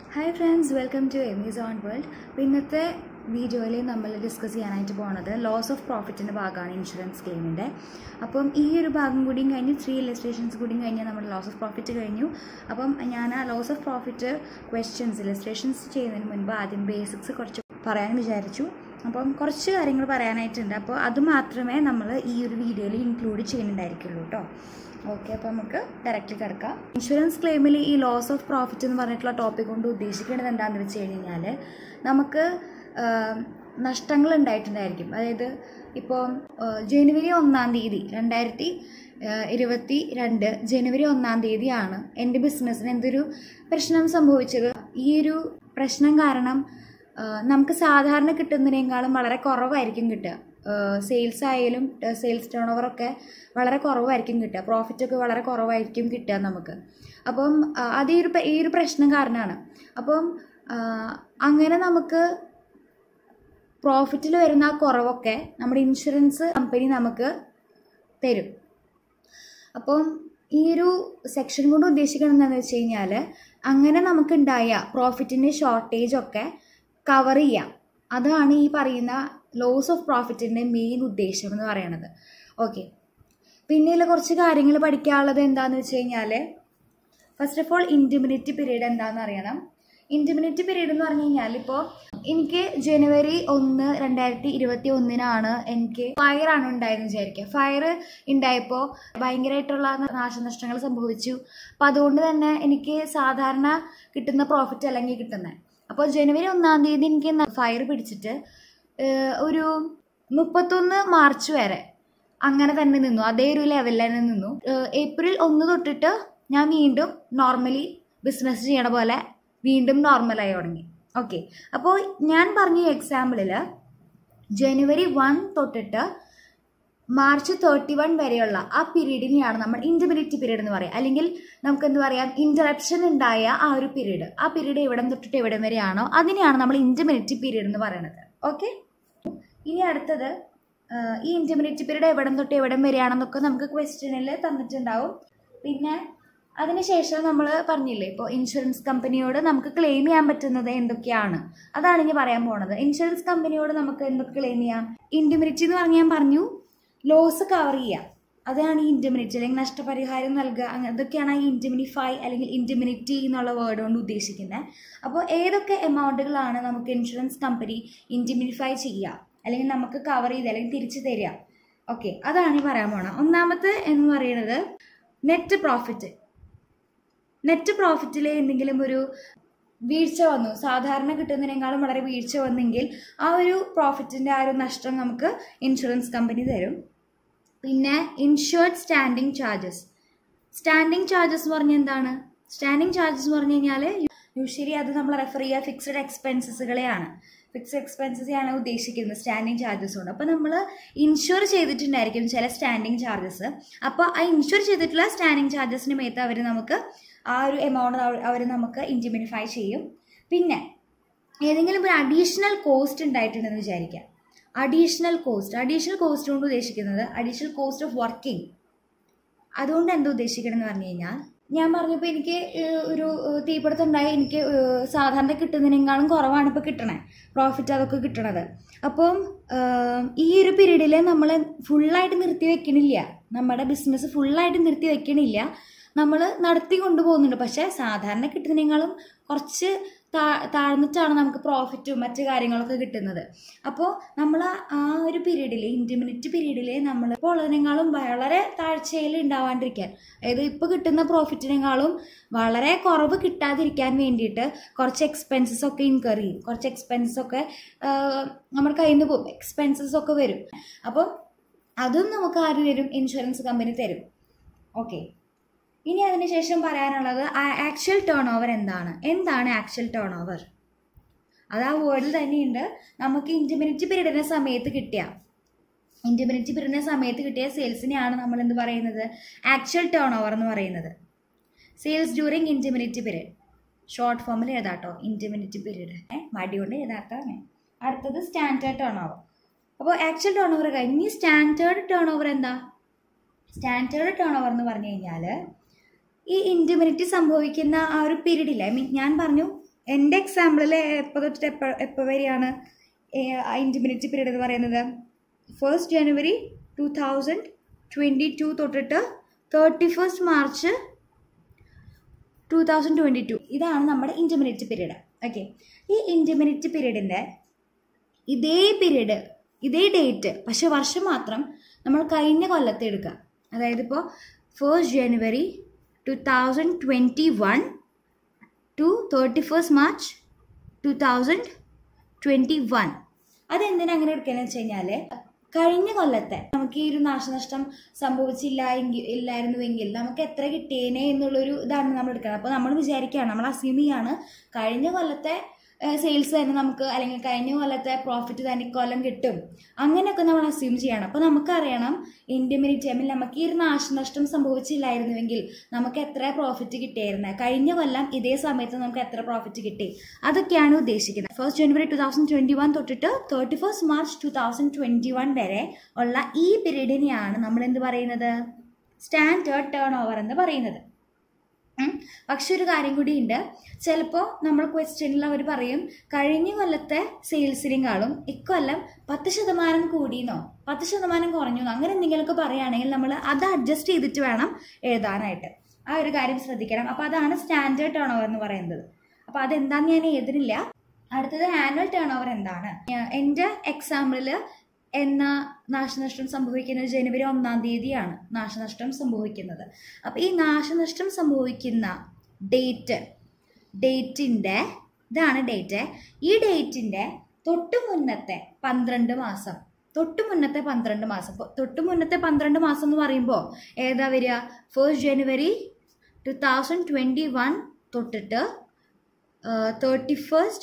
Hi friends welcome to Emizone world അപ്പോൾ ഇന്നത്തെ വീഡിയോയിൽ നമ്മൾ ഡിസ്കസ് ചെയ്യാനായിട്ട് പോകുന്നത് ലോസ് ഓഫ് പ്രോഫിറ്റിൻ്റെ ഭാഗമാണ് ഇൻഷുറൻസ് ക്ലെയിമിൻ്റെ അപ്പം ഈ ഒരു ഭാഗം കൂടിയും കഴിഞ്ഞ് ത്രീ ഇലസ്ട്രേഷൻസ് കൂടിയും കഴിഞ്ഞ് നമ്മുടെ ലോസ് ഓഫ് പ്രോഫിറ്റ് കഴിഞ്ഞു അപ്പം ഞാൻ ആ loss of profit questions illustrations ചെയ്യുന്നതിന് മുൻപ് ആദ്യം ബേസിക്സ് കുറച്ച് പറയാൻ വിചാരിച്ചു അപ്പം കുറച്ച് കാര്യങ്ങൾ പറയാനായിട്ടുണ്ട് അപ്പോൾ അത് മാത്രമേ നമ്മൾ ഈ ഒരു വീഡിയോയിൽ ഇൻക്ലൂഡ് ചെയ്യുന്നുണ്ടായിരിക്കുള്ളൂ കേട്ടോ ഓക്കെ അപ്പോൾ നമുക്ക് ഡയറക്റ്റ്ലി കിടക്കാം ഇൻഷുറൻസ് ക്ലെയിമിൽ ഈ ലോസ് ഓഫ് പ്രോഫിറ്റ് എന്ന് പറഞ്ഞിട്ടുള്ള ടോപ്പിക് കൊണ്ട് ഉദ്ദേശിക്കുന്നത് എന്താണെന്ന് വെച്ച് കഴിഞ്ഞാൽ നമുക്ക് നഷ്ടങ്ങൾ ഉണ്ടായിട്ടുണ്ടായിരിക്കും അതായത് ഇപ്പോൾ ജനുവരി ഒന്നാം തീയതി രണ്ടായിരത്തി ഇരുപത്തി രണ്ട് ജനുവരി ഒന്നാം തീയതിയാണ് എൻ്റെ ബിസിനസ്സിന് എന്തൊരു പ്രശ്നം സംഭവിച്ചത് ഈ ഒരു പ്രശ്നം കാരണം നമുക്ക് സാധാരണ കിട്ടുന്നതിനേക്കാളും വളരെ കുറവായിരിക്കും കിട്ടുക സെയിൽസ് ആയാലും സെയിൽസ് ടേൺ ഓവറൊക്കെ വളരെ കുറവായിരിക്കും കിട്ടുക പ്രോഫിറ്റ് ഒക്കെ വളരെ കുറവായിരിക്കും കിട്ടുക നമുക്ക് അപ്പം അത് ഈ ഒരു ഈ ഒരു പ്രശ്നം കാരണമാണ് അപ്പം അങ്ങനെ നമുക്ക് പ്രോഫിറ്റിൽ വരുന്ന ആ കുറവൊക്കെ നമ്മുടെ ഇൻഷുറൻസ് കമ്പനി നമുക്ക് തരും അപ്പം ഈ ഒരു സെക്ഷൻ കൊണ്ട് ഉദ്ദേശിക്കുന്നത് എന്താണെന്ന് വെച്ച് കഴിഞ്ഞാൽ അങ്ങനെ നമുക്കുണ്ടായ പ്രോഫിറ്റിൻ്റെ ഷോർട്ടേജ് ഒക്കെ കവർ ചെയ്യാം അതാണ് ഈ പറയുന്ന ലോസ് ഓഫ് പ്രോഫിറ്റിൻ്റെ മെയിൻ ഉദ്ദേശം എന്ന് പറയുന്നത് ഓക്കെ പിന്നെയുള്ള കുറച്ച് കാര്യങ്ങൾ പഠിക്കാനുള്ളത് എന്താണെന്ന് വെച്ച് കഴിഞ്ഞാൽ first of all indemnity period എന്താണെന്ന് അറിയണം ഇൻറ്റിമിനിറ്റി പീരീഡ് എന്ന് പറഞ്ഞു കഴിഞ്ഞാൽ ഇപ്പോൾ എനിക്ക് ജനുവരി ഒന്ന് രണ്ടായിരത്തി ഇരുപത്തി ഒന്നിനാണ് എനിക്ക് ഫയർ ആണ് ഉണ്ടായെന്ന് വിചാരിക്കുക ഫയർ ഉണ്ടായപ്പോൾ ഭയങ്കരമായിട്ടുള്ള നാശനഷ്ടങ്ങൾ സംഭവിച്ചു അപ്പം അതുകൊണ്ട് തന്നെ എനിക്ക് സാധാരണ കിട്ടുന്ന പ്രോഫിറ്റ് അല്ലെങ്കിൽ കിട്ടുന്നത് അപ്പോൾ ജനുവരി ഒന്നാം തീയതി എനിക്ക് ഫയർ പിടിച്ചിട്ട് ഒരു മുപ്പത്തൊന്ന് മാർച്ച് വരെ അങ്ങനെ തന്നെ നിന്നു അതേ ഒരു ലെവലിൽ തന്നെ നിന്നു ഏപ്രിൽ ഒന്ന് തൊട്ടിട്ട് ഞാൻ വീണ്ടും നോർമലി ബിസിനസ് ചെയ്യണ പോലെ വീണ്ടും നോർമലായി തുടങ്ങി ഓക്കെ അപ്പോൾ ഞാൻ പറഞ്ഞ എക്സാമ്പിളിൽ ജനുവരി വൺ തൊട്ടിട്ട് മാർച്ച് തേർട്ടി വൺ വരെയുള്ള ആ പീരീഡിനെയാണ് നമ്മൾ ഇൻറ്റബിലിറ്റി പീരീഡ് എന്ന് പറയുക അല്ലെങ്കിൽ നമുക്ക് എന്ത് പറയാം ഇൻറ്ററപ്ഷൻ ഉണ്ടായ ആ ഒരു പീരീഡ് ആ പീരീഡ് എവിടം തൊട്ടിട്ട് എവിടം വരെയാണോ അതിനെയാണ് നമ്മൾ ഇൻറ്റബിലിറ്റി പീരീഡ് എന്ന് പറയുന്നത് ഓക്കെ ഇനി അടുത്തത് ഈ ഇൻറ്റബിലിറ്റി പീരീഡ് എവിടം തൊട്ട് എവിടം വരെയാണെന്നൊക്കെ നമുക്ക് ക്വസ്റ്റ്യനിൽ തന്നിട്ടുണ്ടാവും പിന്നെ അതിനുശേഷം നമ്മൾ പറഞ്ഞില്ലേ ഇപ്പോൾ ഇൻഷുറൻസ് കമ്പനിയോട് നമുക്ക് ക്ലെയിം ചെയ്യാൻ പറ്റുന്നത് എന്തൊക്കെയാണ് അതാണ് ഇനി പറയാൻ പോണത് ഇൻഷുറൻസ് കമ്പനിയോട് നമുക്ക് എന്തൊക്കെ ക്ലെയിം ചെയ്യാം ഇൻഡിമിനിറ്റി എന്ന് പറഞ്ഞാൽ ഞാൻ പറഞ്ഞു ലോസ് കവർ ചെയ്യുക അതാണ് ഈ ഇൻഡിമിനിറ്റി അല്ലെങ്കിൽ നഷ്ടപരിഹാരം നൽകുക അങ്ങനെ ഇതൊക്കെയാണ് ഈ ഇൻഡിമിനിഫൈ അല്ലെങ്കിൽ ഇൻഡിമിനിറ്റി എന്നുള്ള വേർഡ് കൊണ്ട് ഉദ്ദേശിക്കുന്നത് അപ്പോൾ ഏതൊക്കെ എമൗണ്ടുകളാണ് നമുക്ക് ഇൻഷുറൻസ് കമ്പനി ഇൻഡിമിനിഫൈ ചെയ്യുക അല്ലെങ്കിൽ നമുക്ക് കവർ ചെയ്ത് അല്ലെങ്കിൽ തിരിച്ചു തരിക ഓക്കെ അതാണ് ഈ പറയാൻ പോണത് ഒന്നാമത്തെ എന്ന് പറയുന്നത് നെറ്റ് പ്രോഫിറ്റ് നെറ്റ് പ്രോഫിറ്റിൽ എന്തെങ്കിലും ഒരു വീഴ്ച വന്നു സാധാരണ കിട്ടുന്നതിനേക്കാളും വളരെ വീഴ്ച വന്നെങ്കിൽ ആ ഒരു പ്രോഫിറ്റിൻ്റെ ആ ഒരു നഷ്ടം നമുക്ക് ഇൻഷുറൻസ് കമ്പനി തരും പിന്നെ insured standing charges standing charges എന്ന് പറഞ്ഞാൽ എന്താണ് സ്റ്റാൻഡിങ് ചാർജസ് എന്ന് പറഞ്ഞു കഴിഞ്ഞാൽ യൂഷ്വലി അത് നമ്മൾ റെഫർ ചെയ്യുക ഫിക്സഡ് എക്സ്പെൻസസുകളെയാണ് ഫിക്സ്ഡ് എക്സ്പെൻസസ് ആണ് ഉദ്ദേശിക്കുന്നത് സ്റ്റാൻഡിങ് ചാർജസ് കൊണ്ട് അപ്പോൾ നമ്മൾ ഇൻഷുർ ചെയ്തിട്ടുണ്ടായിരിക്കും ചില സ്റ്റാൻഡിങ് ചാർജസ് അപ്പോൾ ആ ഇൻഷുർ ചെയ്തിട്ടുള്ള സ്റ്റാൻഡിങ് ചാർജസിന് മേത്ത് അവർ നമുക്ക് ആ ഒരു എമൗണ്ട് അവർ നമുക്ക് ഇൻറ്റിമിനിഫൈ ചെയ്യും പിന്നെ ഏതെങ്കിലും ഒരു അഡീഷണൽ കോസ്റ്റ് ഉണ്ടായിട്ടുണ്ടെന്ന് വിചാരിക്കാം അഡീഷണൽ കോസ്റ്റ് അഡീഷണൽ കോസ്റ്റ് കൊണ്ട് ഉദ്ദേശിക്കുന്നത് അഡീഷണൽ കോസ്റ്റ് ഓഫ് വർക്കിംഗ് അതുകൊണ്ട് എന്താ ഉദ്ദേശിക്കണമെന്ന് പറഞ്ഞു കഴിഞ്ഞാൽ ഞാൻ പറഞ്ഞപ്പോൾ എനിക്ക് ഒരു തീപിടുത്തം ഉണ്ടായി എനിക്ക് സാധാരണ കിട്ടുന്നതിനേക്കാളും കുറവാണ് ഇപ്പോൾ കിട്ടണേ പ്രോഫിറ്റ് അതൊക്കെ കിട്ടണത് അപ്പം ഈ ഒരു പീരീഡിൽ നമ്മൾ ഫുള്ളായിട്ട് നിർത്തി വെക്കണില്ല നമ്മുടെ ബിസിനസ് ഫുള്ളായിട്ട് നിർത്തി വെക്കണില്ല നമ്മൾ നടത്തി കൊണ്ടുപോകുന്നുണ്ട് പക്ഷേ സാധാരണ കിട്ടുന്നതിനേക്കാളും കുറച്ച് താ താഴ്ന്നിട്ടാണ് നമുക്ക് പ്രോഫിറ്റും മറ്റു കാര്യങ്ങളൊക്കെ കിട്ടുന്നത് അപ്പോൾ നമ്മൾ ആ ഒരു പീരീഡിൽ ഇൻറ്റിമിനിറ്റ് പീരീഡിൽ നമ്മൾ ഇപ്പോൾ ഉള്ളതിനേക്കാളും വളരെ താഴ്ചയിൽ ഉണ്ടാവാണ്ടിരിക്കാൻ അതായത് ഇപ്പോൾ കിട്ടുന്ന പ്രോഫിറ്റിനേക്കാളും വളരെ കുറവ് കിട്ടാതിരിക്കാൻ വേണ്ടിയിട്ട് കുറച്ച് എക്സ്പെൻസസ് ഒക്കെ ഇൻകർ ചെയ്യും കുറച്ച് എക്സ്പെൻസസ് ഒക്കെ നമ്മുടെ കയ്യിൽ നിന്ന് പോകും എക്സ്പെൻസസ് ഒക്കെ വരും അപ്പോൾ അതും നമുക്ക് ആര് തരും ഇൻഷുറൻസ് കമ്പനി തരും ഓക്കെ ഇനി അതിനുശേഷം പറയാനുള്ളത് ആക്ച്വൽ ടേൺ ഓവർ എന്താണ് എന്താണ് ആക്ച്വൽ ടേൺ ഓവർ അത് ആ വേർഡിൽ തന്നെയുണ്ട് നമുക്ക് ഇൻറ്റിമിനിറ്റി പീരീഡിൻ്റെ സമയത്ത് കിട്ടിയ ഇൻറ്റിമിനിറ്റി പീരീഡിൻ്റെ സമയത്ത് കിട്ടിയ സെയിൽസിനെയാണ് നമ്മൾ എന്ത് പറയുന്നത് ആക്ച്വൽ ടേൺ ഓവർ എന്ന് പറയുന്നത് sales during indemnity period short ഫോമിൽ എഴുതാട്ടോ ഇൻറ്റിമിനിറ്റി പീരീഡ് മടി കൊണ്ട് എഴുതാക്കാമേ അടുത്തത് സ്റ്റാൻഡേർഡ് ടേൺ ഓവർ അപ്പോൾ ആക്ച്വൽ ടേൺ ഓവർ കഴിഞ്ഞ് സ്റ്റാൻഡേർഡ് ടേൺ ഓവർ എന്താ സ്റ്റാൻഡേർഡ് ടേൺ ഓവർ എന്ന് പറഞ്ഞു കഴിഞ്ഞാൽ ഈ ഇൻറ്റിമിനിറ്റി സംഭവിക്കുന്ന ആ ഒരു പീരീഡില്ല ഐ മീൻ ഞാൻ പറഞ്ഞു എൻ്റെ എക്സാമ്പിളിൽ എപ്പോൾ തൊട്ടിട്ട് എപ്പോൾ എപ്പോൾ വരെയാണ് ഇൻറ്റിമിനിറ്റി പീരീഡ് എന്ന് പറയുന്നത് first January two thousand twenty two തൊട്ടിട്ട് thirty first March two thousand twenty two ഇതാണ് നമ്മുടെ ഇൻറ്റിമിനിറ്റി പീരീഡ് ഓക്കെ ഈ ഇൻറ്റിമിനിറ്റി പീരീഡിൻ്റെ ഇതേ പീരീഡ് ഇതേ ഡേറ്റ് പക്ഷെ വർഷം മാത്രം നമ്മൾ കഴിഞ്ഞ കൊല്ലത്തെ എടുക്കുക അതായത് ഇപ്പോൾ first January two thousand twenty one to thirty first March two thousand twenty one അതെന്തിനാ അങ്ങനെ എടുക്കുകയെന്ന് വെച്ച് കഴിഞ്ഞാൽ കഴിഞ്ഞ കൊല്ലത്തെ നമുക്ക് ഈ ഒരു നാശനഷ്ടം സംഭവിച്ചില്ല എങ്കിൽ ഇല്ലായിരുന്നുവെങ്കിൽ നമുക്ക് എത്ര കിട്ടിയേനെ എന്നുള്ളൊരു ഇതാണ് നമ്മൾ എടുക്കുന്നത് അപ്പോൾ നമ്മൾ വിചാരിക്കുകയാണ് നമ്മൾ അസ്യൂം ചെയ്യാണ് കഴിഞ്ഞ കൊല്ലത്തെ സെയിൽസ് തന്നെ നമുക്ക് അല്ലെങ്കിൽ കഴിഞ്ഞ കൊല്ലത്തെ പ്രോഫിറ്റ് തന്നെ ഇക്കൊല്ലം കിട്ടും അങ്ങനെയൊക്കെ നമ്മൾ അസ്യൂം ചെയ്യണം അപ്പോൾ നമുക്കറിയണം ഇൻഡിമിനിറ്റി ഐ മീൻ നമുക്ക് ഈ ഒരു നാശനഷ്ടം സംഭവിച്ചില്ലായിരുന്നുവെങ്കിൽ നമുക്ക് എത്ര പ്രോഫിറ്റ് കിട്ടിയായിരുന്നത് കഴിഞ്ഞ കൊല്ലം ഇതേ സമയത്ത് നമുക്ക് എത്ര പ്രോഫിറ്റ് കിട്ടി അതൊക്കെയാണ് ഉദ്ദേശിക്കുന്നത് first January two thousand twenty one തൊട്ടിട്ട് thirty first March two thousand twenty one വരെ ഉള്ള ഈ പീരീഡിനെയാണ് നമ്മൾ എന്ത് പറയുന്നത് സ്റ്റാൻഡേർഡ് ടേൺ ഓവർ എന്ന് പറയുന്നത് ഉം. പക്ഷെ ഒരു കാര്യം കൂടിയുണ്ട് ചിലപ്പോൾ നമ്മൾ ക്വസ്റ്റ്യനിൽ അവർ പറയും കഴിഞ്ഞ കൊല്ലത്തെ സെയിൽസിനെക്കാളും ഇക്കൊല്ലം പത്ത് ശതമാനം കൂടിയെന്നോ പത്ത് ശതമാനം കുറഞ്ഞെന്നോ അങ്ങനെ എന്തെങ്കിലുമൊക്കെ പറയുകയാണെങ്കിൽ നമ്മൾ അത് അഡ്ജസ്റ്റ് ചെയ്തിട്ട് വേണം എഴുതാനായിട്ട് ആ ഒരു കാര്യം ശ്രദ്ധിക്കണം അപ്പോൾ അതാണ് സ്റ്റാൻഡേർഡ് ടേൺ ഓവർ എന്ന് പറയുന്നത് അപ്പോൾ അതെന്താന്ന് ഞാൻ എഴുതുന്നില്ല അടുത്തത് ആനുവൽ ടേൺ ഓവർ എന്താണ് ഞാൻ- എൻ്റെ എക്സാമ്പിളിൽ എന്ന നാശനഷ്ടം സംഭവിക്കുന്നത് ജനുവരി ഒന്നാം തീയതിയാണ് നാശനഷ്ടം സംഭവിക്കുന്നത് അപ്പോൾ ഈ നാശനഷ്ടം സംഭവിക്കുന്ന ഡേറ്റ് ഡേറ്റിൻ്റെ ഇതാണ് ഡേറ്റ് ഈ ഡേറ്റിൻ്റെ തൊട്ട് മുന്നത്തെ പന്ത്രണ്ട് മാസം തൊട്ട് മുന്നത്തെ പന്ത്രണ്ട് മാസം ഇപ്പൊ തൊട്ട് മുന്നത്തെ പന്ത്രണ്ട് മാസം എന്ന് പറയുമ്പോൾ ഏതാ വരിക first January two thousand twenty one തൊട്ടിട്ട് thirty first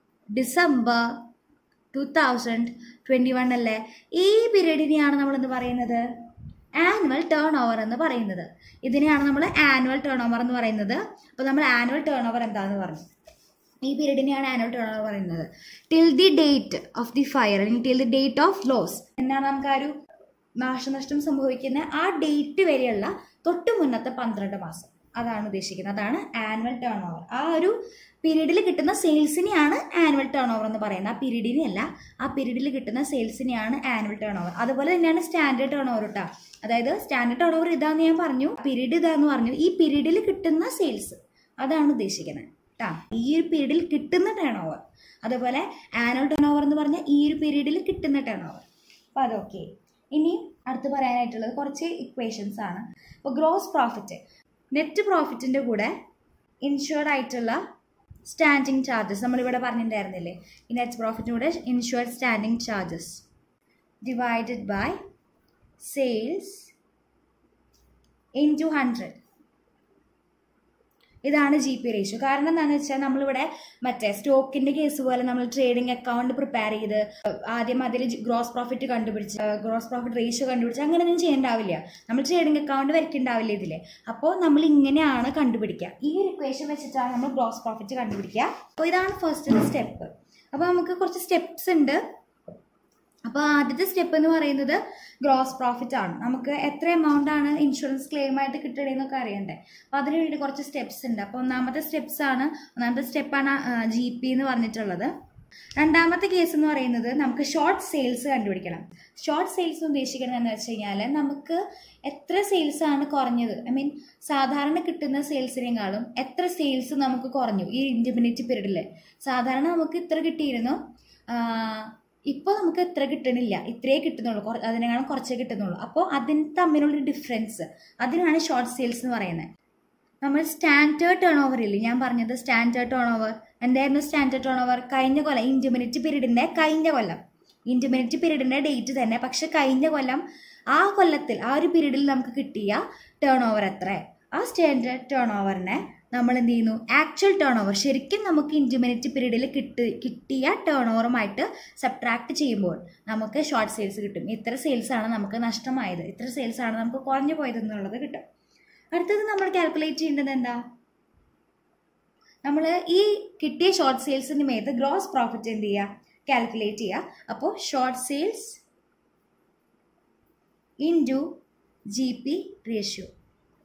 December two thousand twenty one അല്ലേ ഈ പീരീഡിനെയാണ് നമ്മൾ എന്ത് പറയുന്നത് ആനുവൽ ടേൺ ഓവർ എന്ന് പറയുന്നത് ഇതിനെയാണ് നമ്മൾ ആനുവൽ ടേൺ ഓവർ എന്ന് പറയുന്നത് അപ്പോൾ നമ്മൾ ആനുവൽ ടേൺ ഓവർ എന്താണെന്ന് പറഞ്ഞു ഈ പീരീഡിനെയാണ് ആനുവൽ ടേൺ ഓവർ പറയുന്നത് till the date of the fire അല്ലെങ്കിൽ till the date of loss എന്നാണ് നമുക്ക് ആ ഒരു നാശനഷ്ടം സംഭവിക്കുന്ന ആ ഡേറ്റ് വരെയുള്ള തൊട്ട് മുന്നത്തെ പന്ത്രണ്ട് മാസം അതാണ് ഉദ്ദേശിക്കുന്നത് അതാണ് ആനുവൽ ടേൺ ഓവർ ആ ഒരു പീരീഡിൽ കിട്ടുന്ന സെയിൽസിനെയാണ് ആനുവൽ ടേൺ ഓവർ എന്ന് പറയുന്നത് ആ പീരീഡിനെ അല്ല ആ പീരീഡിൽ കിട്ടുന്ന സെയിൽസിനെയാണ് ആനുവൽ ടേൺ ഓവർ അതുപോലെ തന്നെയാണ് സ്റ്റാൻഡേർഡ് ടേൺ ഓവർ കേട്ടോ അതായത് സ്റ്റാൻഡേർഡ് ടേൺ ഓവർ ഇതാന്ന് ഞാൻ പറഞ്ഞു പീരീഡ് ഇതാന്ന് പറഞ്ഞു ഈ പീരീഡിൽ കിട്ടുന്ന സെയിൽസ് അതാണ് ഉദ്ദേശിക്കുന്നത് കേട്ടോ ഈ ഒരു പീരീഡിൽ കിട്ടുന്ന ടേൺ ഓവർ അതുപോലെ ആനുവൽ ടേൺ ഓവർ എന്ന് പറഞ്ഞാൽ ഈ ഒരു പീരീഡിൽ കിട്ടുന്ന ടേൺ ഓവർ അപ്പോൾ അതൊക്കെ ഇനി അടുത്ത് പറയാനായിട്ടുള്ളത് കുറച്ച് ഇക്വേഷൻസ് ആണ് അപ്പോൾ ഗ്രോസ് പ്രോഫിറ്റ് നെറ്റ് പ്രോഫിറ്റിൻ്റെ കൂടെ ഇൻഷുർഡ് ആയിട്ടുള്ള സ്റ്റാൻഡിങ് ചാർജസ് നമ്മളിവിടെ പറഞ്ഞിട്ടുണ്ടായിരുന്നില്ലേ ഈ നെറ്റ് പ്രോഫിറ്റിൻ്റെ കൂടെ insured standing charges divided by sales into hundred ഇതാണ് ജി പി റേഷ്യോ കാരണം എന്താണെന്ന് വെച്ചാൽ നമ്മളിവിടെ മറ്റേ സ്റ്റോക്കിന്റെ കേസ് പോലെ നമ്മൾ ട്രേഡിംഗ് അക്കൗണ്ട് പ്രിപ്പയർ ചെയ്ത് ആദ്യം അതിൽ ഗ്രോസ് പ്രോഫിറ്റ് കണ്ടുപിടിച്ച് ഗ്രോസ് പ്രോഫിറ്റ് റേഷ്യോ കണ്ടുപിടിച്ച് അങ്ങനെയൊന്നും ചെയ്യണ്ടാവില്ല നമ്മൾ ട്രേഡിംഗ് അക്കൗണ്ട് വരയ്ക്കുണ്ടാവില്ല ഇതിൽ അപ്പോൾ നമ്മൾ ഇങ്ങനെയാണ് കണ്ടുപിടിക്കുക ഈ ഒരു ഇക്വേഷൻ വെച്ചിട്ടാണ് നമ്മൾ ഗ്രോസ് പ്രോഫിറ്റ് കണ്ടുപിടിക്കുക അപ്പോൾ ഇതാണ് ഫസ്റ്റ് സ്റ്റെപ്പ് അപ്പോൾ നമുക്ക് കുറച്ച് സ്റ്റെപ്സ് ഉണ്ട് അപ്പോൾ ആദ്യത്തെ സ്റ്റെപ്പ് എന്ന് പറയുന്നത് ഗ്രോസ് പ്രോഫിറ്റ് ആണ് നമുക്ക് എത്ര എമൗണ്ട് ആണ് ഇൻഷുറൻസ് ക്ലെയിം ആയിട്ട് കിട്ടണേന്നൊക്കെ അറിയണ്ടേ അപ്പോൾ അതിന് വേണ്ടി കുറച്ച് സ്റ്റെപ്സ് ഉണ്ട് അപ്പോൾ ഒന്നാമത്തെ സ്റ്റെപ്സ് ആണ് ഒന്നാമത്തെ സ്റ്റെപ്പാണ് ജി പി എന്ന് പറഞ്ഞിട്ടുള്ളത് രണ്ടാമത്തെ കേസ് എന്ന് പറയുന്നത് നമുക്ക് ഷോർട്ട് സെയിൽസ് കണ്ടുപിടിക്കണം ഷോർട്ട് സെയിൽസ് ഉദ്ദേശിക്കുന്നത് എന്ന് വെച്ച് കഴിഞ്ഞാൽ നമുക്ക് എത്ര സെയിൽസ് ആണ് കുറഞ്ഞത് ഐ മീൻ സാധാരണ കിട്ടുന്ന സെയിൽസിനേക്കാളും എത്ര സെയിൽസ് നമുക്ക് കുറഞ്ഞു ഈ ഇൻഡിമിനിറ്റി പീരീഡിൽ സാധാരണ നമുക്ക് ഇത്ര കിട്ടിയിരുന്നു ഇപ്പോൾ നമുക്ക് ഇത്ര കിട്ടണില്ല ഇത്രേ കിട്ടുന്നുള്ളൂ കുറ- അതിനേക്കാളും കുറച്ചേ കിട്ടുന്നുള്ളൂ അപ്പോൾ അതിന് തമ്മിലുള്ള ഡിഫറൻസ് അതിനാണ് ഷോർട്ട് സെയിൽസ് എന്ന് പറയുന്നത് നമ്മൾ സ്റ്റാൻഡേർഡ് ടേൺ ഓവർ ഇല്ലേ ഞാൻ പറഞ്ഞത് സ്റ്റാൻഡേർഡ് ടേൺ ഓവർ എന്തായിരുന്നു സ്റ്റാൻഡേർഡ് ടേൺ ഓവർ കഴിഞ്ഞ കൊല്ലം ഇൻറ്റിമിനിറ്റി പീരീഡിൻ്റെ കഴിഞ്ഞ കൊല്ലം ഇൻറ്റിമിനിറ്റി പീരീഡിൻ്റെ ഡേറ്റ് തന്നെ പക്ഷെ കഴിഞ്ഞ കൊല്ലം ആ കൊല്ലത്തിൽ ആ ഒരു പീരീഡിൽ നമുക്ക് കിട്ടിയ ടേൺ ഓവർ എത്ര ആ സ്റ്റാൻഡേർഡ് ടേൺ ഓവറിനെ നമ്മൾ എന്ത് ചെയ്യുന്നു ആക്ച്വൽ ടേൺ ഓവർ ശരിക്കും നമുക്ക് ഇൻറ്റിമിനിറ്റി പീരീഡിൽ കിട്ടി കിട്ടിയ ടേൺ ഓവറുമായിട്ട് സബ്ട്രാക്ട് ചെയ്യുമ്പോൾ നമുക്ക് ഷോർട്ട് സെയിൽസ് കിട്ടും ഇത്ര സെയിൽസ് ആണ് നമുക്ക് നഷ്ടമായത് ഇത്ര സെയിൽസ് ആണ് നമുക്ക് കുറഞ്ഞു പോയത് എന്നുള്ളത് കിട്ടും അടുത്തത് നമ്മൾ കാൽക്കുലേറ്റ് ചെയ്യേണ്ടത് എന്താ നമ്മൾ ഈ കിട്ടിയ ഷോർട്ട് സെയിൽസിന് മേത്ത് ഗ്രോസ് പ്രോഫിറ്റ് എന്ത് ചെയ്യുക കാൽക്കുലേറ്റ് ചെയ്യുക അപ്പോൾ short sales into G P ratio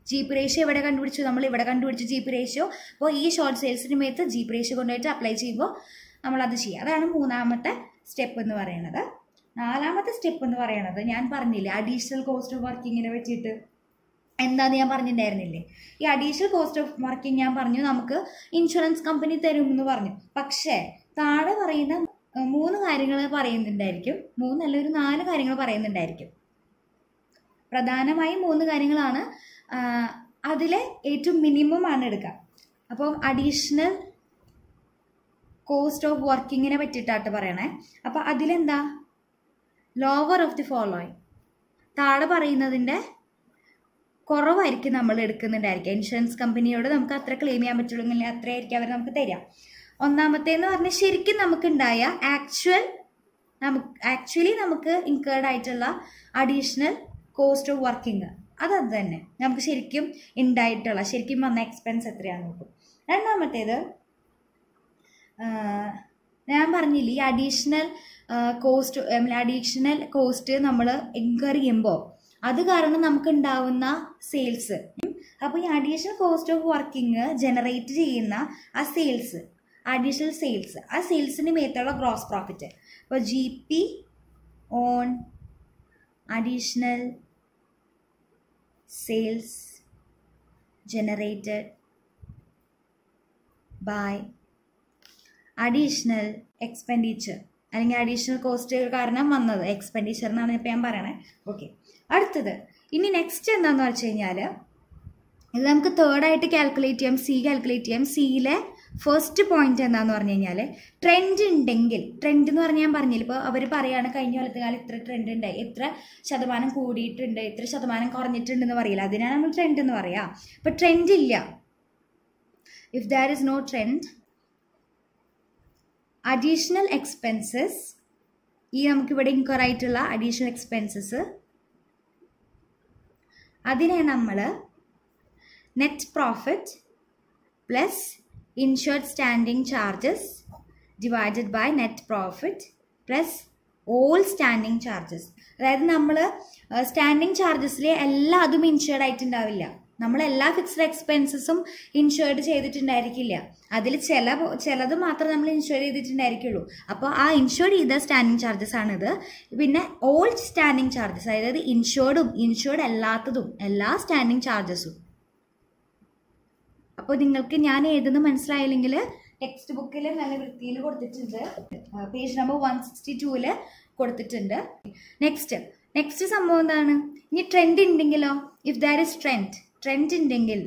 G P ratio എവിടെ കണ്ടുപിടിച്ചു നമ്മൾ ഇവിടെ കണ്ടുപിടിച്ചു ജി പി റേഷ്യോ അപ്പോൾ ഈ ഷോർട്ട് സെയിൽസിന് മേത്ത് ജി പി റേഷ്യോ കൊണ്ടുപോയിട്ട് അപ്ലൈ ചെയ്യുമ്പോൾ നമ്മളത് ചെയ്യുക അതാണ് മൂന്നാമത്തെ സ്റ്റെപ്പ് എന്ന് പറയുന്നത് നാലാമത്തെ സ്റ്റെപ്പ് എന്ന് പറയുന്നത് ഞാൻ പറഞ്ഞില്ലേ അഡീഷണൽ കോസ്റ്റ് ഓഫ് വർക്കിങ്ങിനെ വെച്ചിട്ട് എന്താന്ന് ഞാൻ പറഞ്ഞിട്ടുണ്ടായിരുന്നില്ലേ ഈ അഡീഷണൽ കോസ്റ്റ് ഓഫ് വർക്കിംഗ് ഞാൻ പറഞ്ഞു നമുക്ക് ഇൻഷുറൻസ് കമ്പനി തരും എന്ന് പറഞ്ഞു പക്ഷേ താഴെ പറയുന്ന ഏഹ്, മൂന്ന് കാര്യങ്ങൾ പറയുന്നുണ്ടായിരിക്കും മൂന്നല്ല ഒരു നാല് കാര്യങ്ങൾ പറയുന്നുണ്ടായിരിക്കും പ്രധാനമായും മൂന്ന് കാര്യങ്ങളാണ് അതിലെ ഏറ്റവും മിനിമം ആണ് എടുക്കുക അപ്പം അഡീഷണൽ കോസ്റ്റ് ഓഫ് വർക്കിങ്ങിനെ പറ്റിയിട്ടാട്ട് പറയണേ അപ്പം അതിലെന്താ ലോവർ ഓഫ് ദി ഫോളോയിങ് താഴെ പറയുന്നതിൻ്റെ കുറവായിരിക്കും നമ്മൾ എടുക്കുന്നുണ്ടായിരിക്കുക ഇൻഷുറൻസ് കമ്പനിയോട് നമുക്ക് അത്ര ക്ലെയിം ചെയ്യാൻ പറ്റുള്ളൂ അത്രയായിരിക്കും അവർ നമുക്ക് തരാം ഒന്നാമത്തേന്ന് പറഞ്ഞാൽ ശരിക്കും നമുക്കുണ്ടായ ആക്ച്വൽ നമുക്ക് ആക്ച്വലി നമുക്ക് ഇൻകേർഡ് ആയിട്ടുള്ള അഡീഷണൽ കോസ്റ്റ് ഓഫ് വർക്കിംഗ് അത് അത് തന്നെ നമുക്ക് ശരിക്കും ഉണ്ടായിട്ടുള്ള ശരിക്കും വന്ന എക്സ്പെൻസ് എത്രയാണെന്ന് നോക്കും രണ്ടാമത്തേത് ആഹ് ഞാൻ പറഞ്ഞില്ലേ ഈ അഡീഷണൽ കോസ്റ്റ് അഡീഷണൽ കോസ്റ്റ് നമ്മൾ ഇൻകർ ചെയ്യുമ്പോൾ അത് കാരണം നമുക്ക് ഉണ്ടാവുന്ന സെയിൽസ് അപ്പോൾ ഈ additional cost of working generate ചെയ്യുന്ന ആ സെയിൽസ് അഡീഷണൽ സെയിൽസ് ആ സെയിൽസിന് മേത്തുള്ള ഗ്രോസ് പ്രോഫിറ്റ് ഇപ്പോൾ G P on additional sales generated by additional expenditure അല്ലെങ്കിൽ അഡീഷണൽ കോസ്റ്റ് കാരണം വന്നത് എക്സ്പെൻഡിച്ചർ എന്നാണ് ഇപ്പം ഞാൻ പറയണേ ഓക്കെ അടുത്തത് ഇനി നെക്സ്റ്റ് എന്താണെന്ന് വെച്ച് കഴിഞ്ഞാൽ ഇത് നമുക്ക് തേർഡായിട്ട് കാൽക്കുലേറ്റ് ചെയ്യാം സി കാൽക്കുലേറ്റ് ചെയ്യാം സിയിലെ ഫസ്റ്റ് പോയിന്റ് എന്താന്ന് പറഞ്ഞു കഴിഞ്ഞാൽ ട്രെൻഡ് ഉണ്ടെങ്കിൽ ട്രെൻഡ് എന്ന് പറഞ്ഞാൽ ഞാൻ പറഞ്ഞില്ല ഇപ്പോൾ അവർ പറയാണ് കഴിഞ്ഞ കൊല്ലത്തെ കാലം ഇത്ര ട്രെൻഡ് ഉണ്ട് ഇത്ര ശതമാനം കൂടിയിട്ടുണ്ട് ഇത്ര ശതമാനം കുറഞ്ഞിട്ടുണ്ടെന്ന് പറയില്ല അതിനാണ് നമ്മൾ ട്രെൻഡ് എന്ന് പറയാ അപ്പോൾ ട്രെൻഡ് ഇല്ല if there is no trend additional expenses ഈ നമുക്കിവിടെ ഇൻക്വയർ ആയിട്ടുള്ള അഡീഷണൽ എക്സ്പെൻസസ് അതിനെ നമ്മൾ net profit plus insured standing charges divided by net profit plus all standing charges അതായത് നമ്മൾ സ്റ്റാൻഡിങ് ചാർജസിൽ എല്ലാ അതും ഇൻഷുർഡ് ആയിട്ടുണ്ടാവില്ല നമ്മൾ എല്ലാ ഫിക്സ്ഡ് എക്സ്പെൻസസും ഇൻഷുർഡ് ചെയ്തിട്ടുണ്ടായിരിക്കില്ല അതിൽ ചില ചിലത് മാത്രം നമ്മൾ ഇൻഷുർ ചെയ്തിട്ടുണ്ടായിരിക്കുള്ളൂ അപ്പോൾ ആ ഇൻഷുർ ചെയ്ത സ്റ്റാൻഡിങ് ചാർജസ് ആണിത് പിന്നെ ഓൾ സ്റ്റാൻഡിങ് ചാർജസ് അതായത് ഇൻഷുർഡും ഇൻഷുർഡ് അല്ലാത്തതും എല്ലാ സ്റ്റാൻഡിങ് ചാർജസും അപ്പോൾ നിങ്ങൾക്ക് ഞാൻ ഏതെന്ന് മനസ്സിലായില്ലെങ്കിൽ ടെക്സ്റ്റ് ബുക്കിൽ നല്ല വൃത്തിയിൽ കൊടുത്തിട്ടുണ്ട് പേജ് നമ്പർ വൺ സിക്സ്റ്റി ടൂവിൽ കൊടുത്തിട്ടുണ്ട് നെക്സ്റ്റ് നെക്സ്റ്റ് സംഭവം എന്താണ് ഇനി ട്രെൻഡ് ഉണ്ടെങ്കിലോ if there is trend trend ഉണ്ടെങ്കിൽ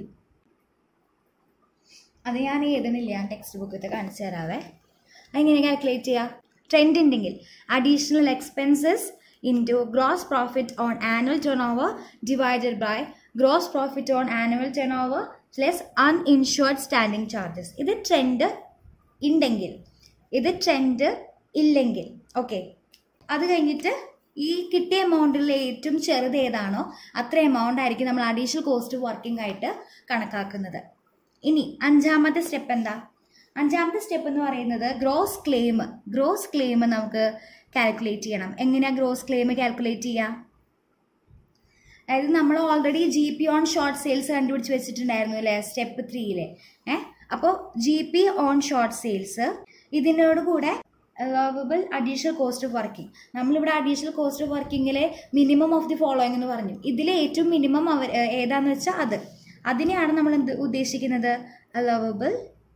അത് ഞാൻ എഴുതണില്ല ഞാൻ ടെക്സ്റ്റ് ബുക്കത്തെ കാണിച്ചു തരാവേ അതെങ്ങനെ കാൽക്കുലേറ്റ് ചെയ്യുക ട്രെൻഡ് ഉണ്ടെങ്കിൽ additional expenses into gross profit on annual turnover divided by gross profit on annual turnover plus uninsured standing charges ഇത് ട്രെൻഡ് ഉണ്ടെങ്കിൽ ഇത് ട്രെൻഡ് ഇല്ലെങ്കിൽ ഓക്കെ അത് കഴിഞ്ഞിട്ട് ഈ കിട്ടിയ എമൗണ്ടിൽ ഏറ്റവും ചെറുത് ഏതാണോ അത്ര എമൗണ്ട് ആയിരിക്കും നമ്മൾ അഡീഷണൽ കോസ്റ്റ് വർക്കിംഗ് ആയിട്ട് കണക്കാക്കുന്നത് ഇനി അഞ്ചാമത്തെ സ്റ്റെപ്പ് എന്താ അഞ്ചാമത്തെ സ്റ്റെപ്പ് എന്ന് പറയുന്നത് ഗ്രോസ് ക്ലെയിം ഗ്രോസ് ക്ലെയിം നമുക്ക് കാൽക്കുലേറ്റ് ചെയ്യണം എങ്ങനെയാണ് ഗ്രോസ് ക്ലെയിം കാൽക്കുലേറ്റ് ചെയ്യുക അതായത് നമ്മൾ already G P on short sales കണ്ടുപിടിച്ച് വെച്ചിട്ടുണ്ടായിരുന്നു അല്ലേ സ്റ്റെപ്പ് ത്രീയിലെ ഏഹ് അപ്പോൾ G P on short sales ഇതിനോട് കൂടെ allowable additional cost of working നമ്മളിവിടെ അഡീഷണൽ കോസ്റ്റ് ഓഫ് വർക്കിങ്ങിലെ മിനിമം ഓഫ് ദി ഫോളോയിങ് എന്ന് പറഞ്ഞു ഇതിലെ ഏറ്റവും മിനിമം അവർ ഏതാന്ന് വെച്ചാൽ അത് അതിനെയാണ് നമ്മൾ എന്ത് ഉദ്ദേശിക്കുന്നത് allowable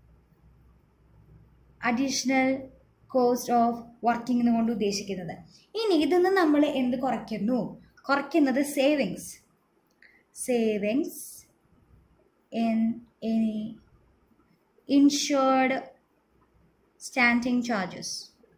additional cost of working എന്നുകൊണ്ട് ഉദ്ദേശിക്കുന്നത് ഇനി ഇതിന്ന് നമ്മൾ എന്ത് കുറയ്ക്കുന്നു കുറയ്ക്കുന്നത് savings savings in any insured standing charges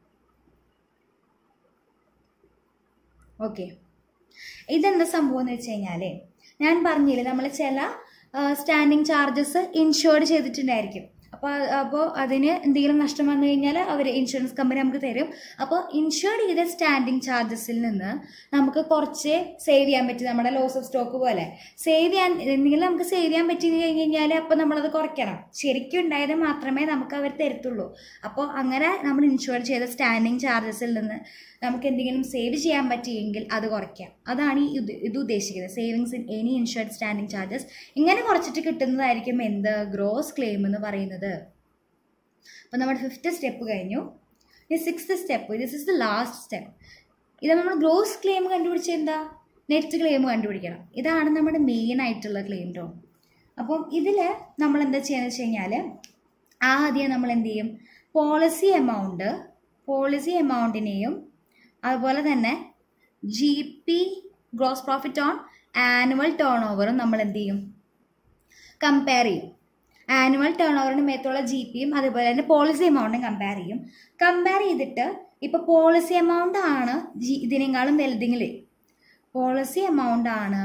okay ഇതെന്താ സംഭവം എന്ന് വെച്ച് കഴിഞ്ഞാൽ ഞാൻ പറഞ്ഞില്ലേ നമ്മൾ ചില സ്റ്റാൻഡിങ് ചാർജസ് ഇൻഷുർഡ് ചെയ്തിട്ടുണ്ടായിരിക്കും അപ്പോൾ അപ്പോൾ അപ്പോൾ അതിന് എന്തെങ്കിലും നഷ്ടം വന്നു കഴിഞ്ഞാൽ അവർ ഇൻഷുറൻസ് കമ്പനി നമുക്ക് തരും അപ്പോൾ ഇൻഷുർഡ് ചെയ്ത സ്റ്റാൻഡിങ് ചാർജസിൽ നിന്ന് നമുക്ക് കുറച്ച് സേവ് ചെയ്യാൻ പറ്റും നമ്മുടെ ലോസ് ഓഫ് സ്റ്റോക്ക് പോലെ സേവ് ചെയ്യാൻ എന്തെങ്കിലും നമുക്ക് സേവ് ചെയ്യാൻ പറ്റി കഴിഞ്ഞ് കഴിഞ്ഞാൽ അപ്പോൾ നമ്മളത് കുറയ്ക്കണം ശരിക്കും ഉണ്ടായത് മാത്രമേ നമുക്ക് അവർ തരത്തുള്ളൂ അപ്പോൾ അങ്ങനെ നമ്മൾ ഇൻഷുർ ചെയ്ത സ്റ്റാൻഡിങ് ചാർജസിൽ നിന്ന് നമുക്ക് എന്തെങ്കിലും സേവ് ചെയ്യാൻ പറ്റിയെങ്കിൽ അത് കുറയ്ക്കാം അതാണ് ഈ ഇത് ഇത് ഉദ്ദേശിക്കുന്നത് savings in any insured standing charges ഇങ്ങനെ കുറച്ചിട്ട് കിട്ടുന്നതായിരിക്കും എന്ത് ഗ്രോസ് ക്ലെയിം എന്ന് പറയുന്നത് അപ്പോൾ നമ്മുടെ ഫിഫ്ത്ത് സ്റ്റെപ്പ് കഴിഞ്ഞു ഇനി sixth step this is the last step ഇത് നമ്മൾ ഗ്രോസ് ക്ലെയിം കണ്ടുപിടിച്ച എന്താ നെറ്റ് ക്ലെയിം കണ്ടുപിടിക്കണം ഇതാണ് നമ്മുടെ മെയിൻ ആയിട്ടുള്ള ക്ലെയിം ടോ അപ്പം ഇതിൽ നമ്മൾ എന്താ ചെയ്യുന്നത് വെച്ച് കഴിഞ്ഞാൽ ആദ്യം നമ്മൾ എന്ത് ചെയ്യും പോളിസി എമൗണ്ട് പോളിസി എമൗണ്ടിനെയും അതുപോലെ തന്നെ G P gross profit on annual ടേൺ ഓവറും നമ്മൾ എന്ത് ചെയ്യും കമ്പയർ ചെയ്യും ആനുവൽ ടേൺ ഓവറിന് മേത്തുള്ള ജി പിയും അതുപോലെ തന്നെ പോളിസി എമൗണ്ടും കമ്പയർ ചെയ്യും കമ്പയർ ചെയ്തിട്ട് ഇപ്പോൾ പോളിസി എമൗണ്ട് ആണ് ജി ഇതിനേക്കാളും വലുതെങ്കിൽ പോളിസി എമൗണ്ട് ആണ്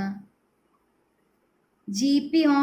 ജി പി ഓൺ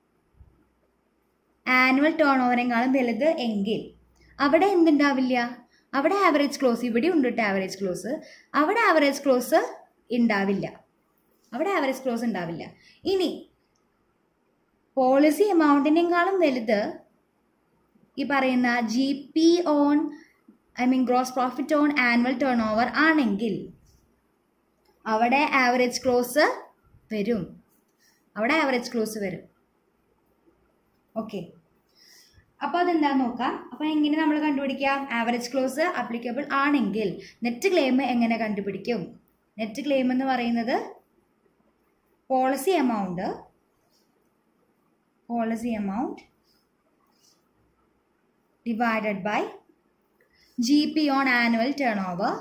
ആനുവൽ ടേൺ ഓവറിനേക്കാളും വലുത് എങ്കിൽ അവിടെ എന്തുണ്ടാവില്ല അവിടെ ആവറേജ് ക്ലോസ് ഇവിടെ ഉണ്ട് കേട്ടോ ആവറേജ് ക്ലോസ് അവിടെ ആവറേജ് ക്ലോസ് ഉണ്ടാവില്ല അവിടെ ആവറേജ് ക്ലോസ് ഉണ്ടാവില്ല ഇനി പോളിസി എമൗണ്ടിനേക്കാളും വലുത് ഈ പറയുന്ന G P on I mean gross profit on annual turnover ആണെങ്കിൽ അവിടെ ആവറേജ് ക്ലോസ് വരും അവിടെ ആവറേജ് ക്ലോസ് വരും ഓക്കെ അപ്പോൾ അതെന്താന്ന് നോക്കാം അപ്പോൾ എങ്ങനെ നമ്മൾ കണ്ടുപിടിക്കാം ആവറേജ് ക്ലോസ് അപ്ലിക്കബിൾ ആണെങ്കിൽ നെറ്റ് ക്ലെയിം എങ്ങനെ കണ്ടുപിടിക്കും നെറ്റ് ക്ലെയിം എന്ന് പറയുന്നത് policy amount policy amount divided by G P on annual turnover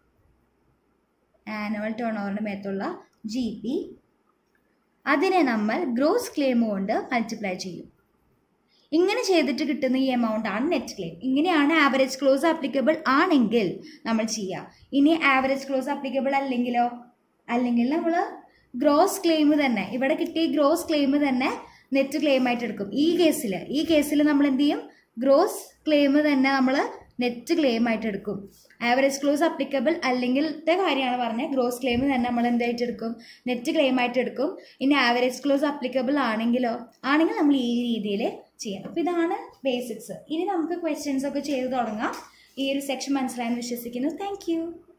annual ടേൺ ഓവറിൻ്റെ മേത്തുള്ള ജി പി അതിനെ നമ്മൾ ഗ്രോസ് ക്ലെയിം കൊണ്ട് മൾട്ടിപ്ലൈ ചെയ്യും ഇങ്ങനെ ചെയ്തിട്ട് കിട്ടുന്ന ഈ എമൗണ്ട് ആണ് നെറ്റ് ക്ലെയിം ഇങ്ങനെയാണ് ആവറേജ് ക്ലോസ് ആപ്ലിക്കബിൾ ആണെങ്കിൽ നമ്മൾ ചെയ്യുക ഇനി ആവറേജ് ക്ലോസ് ആപ്ലിക്കബിൾ അല്ലെങ്കിലോ അല്ലെങ്കിൽ നമ്മൾ ഗ്രോസ് ക്ലെയിം തന്നെ ഇവിടെ കിട്ടിയ ഗ്രോസ് ക്ലെയിം തന്നെ നെറ്റ് ക്ലെയിം ആയിട്ട് എടുക്കും ഈ കേസിൽ ഈ കേസിൽ നമ്മൾ എന്ത് ചെയ്യും ഗ്രോസ് ക്ലെയിം തന്നെ നമ്മൾ നെറ്റ് ക്ലെയിം ആയിട്ട് എടുക്കും ആവറേജ് ക്ലോസ് അപ്ലിക്കബിൾ അല്ലെങ്കിലത്തെ കാര്യമാണ് പറഞ്ഞത് ഗ്രോസ് ക്ലെയിം തന്നെ നമ്മൾ എന്തായിട്ട് എടുക്കും നെറ്റ് ക്ലെയിം ആയിട്ട് എടുക്കും ഇനി ആവറേജ് ക്ലോസ് അപ്ലിക്കബിൾ ആണെങ്കിലോ ആണെങ്കിൽ നമ്മൾ ഈ രീതിയിൽ ചെയ്യാം അപ്പോൾ ഇതാണ് ബേസിക്സ് ഇനി നമുക്ക് ക്വസ്റ്റ്യൻസ് ഒക്കെ ചെയ്ത് തുടങ്ങാം ഈ ഒരു സെക്ഷൻ മനസ്സിലായെന്ന് വിശ്വസിക്കുന്നു താങ്ക്